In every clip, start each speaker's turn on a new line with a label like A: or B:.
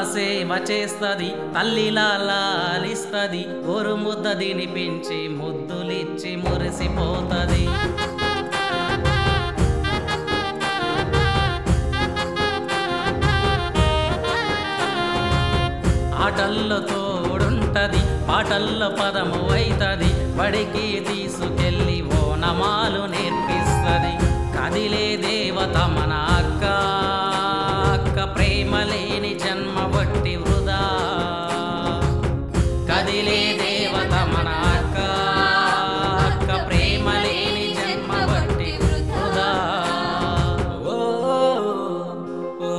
A: సేవ చేస్తది తల్లిలా లాలిస్తది గోరు ముద్ద తినిపించి ముద్దులిచ్చి మురిసిపోతది ఆటల్లో తోడుంటది పాటల్లో పదము అయితది బడికి తీసుకెళ్ళి ఓనమాలు నేర్పిస్తది కదిలే దేవత మన అక్క అక్క ప్రేమ లేని జన్మ వట్టి వృధా కదిలే దేవత మన అక్క అక్క ప్రేమ లేని జన్మ వట్టి వృధా ఓ ఓ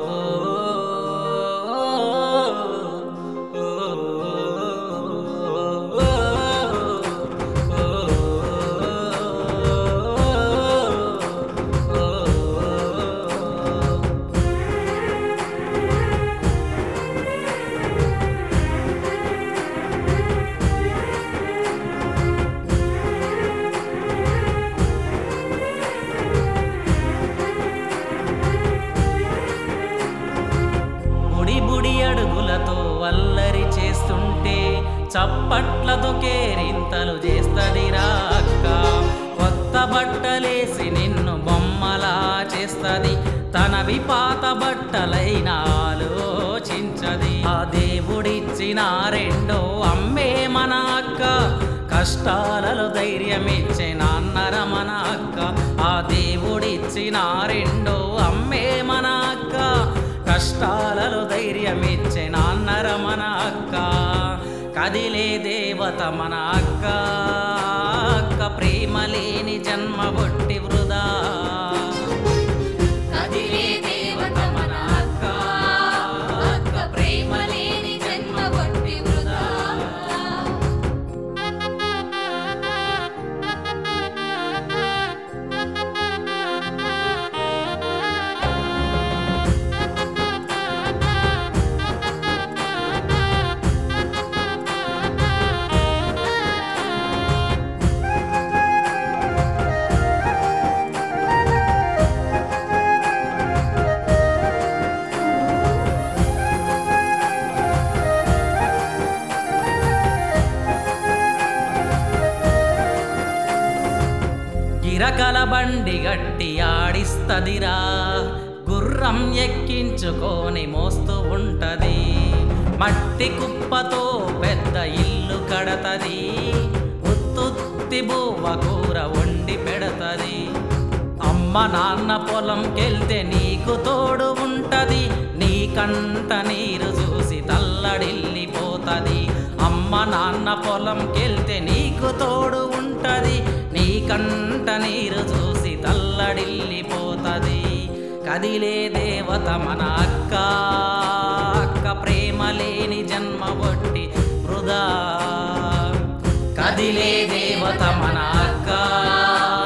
A: బుడి బుడి అడుగులతో అల్లరి చేస్తుంటే చప్పట్లతో కేరింతలు చేస్తదిరా అక్క కొత్త బట్టలేసి నిన్ను బొమ్మలా చేస్తది తనవి పాత బట్టలైన ఆలోచించది ఆ దేవుడిచ్చిన రెండో అమ్మే మన అక్క కష్టాలలో ధైర్యమిచ్చే నాన్నర మన అక్క ఆ దేవుడిచ్చిన రెండో అమ్మే మన అక్క కష్టాలలో ధైర్యమిచ్చే నాన్నర మన అక్క కదిలే దేవత మన అక్క అక్క ప్రేమ లేని జన్మ బొట్టి వృధా
B: కదిలే దేవత మన అక్క అక్క ప్రేమ లేని జన్మ వట్టి వృధా
A: గిరకల బండి గట్టి ఆడిస్తదిరా గుర్రం ఎక్కించుకొని మోస్తూ ఉంటది మట్టి కుప్పతో పెద్ద ఇల్లు కడతది ఉత్తుత్తి బువ్వ కూర వండి పెడతది అమ్మ నాన్న పొలంకెళ్తే నీకు తోడు ఉంటది నీ కంట నీరు చూసి తల్లడిల్లిపోతది అమ్మ నాన్న పొలంకెళ్తే నీకు తోడు ఉంటది నీ కంట నీరు చూసి తల్లడిల్లిపోతది కదిలే దేవత మన అక్క అక్క ప్రేమ లేని జన్మ బొట్టి వృధా కదిలే దేవత మన అక్క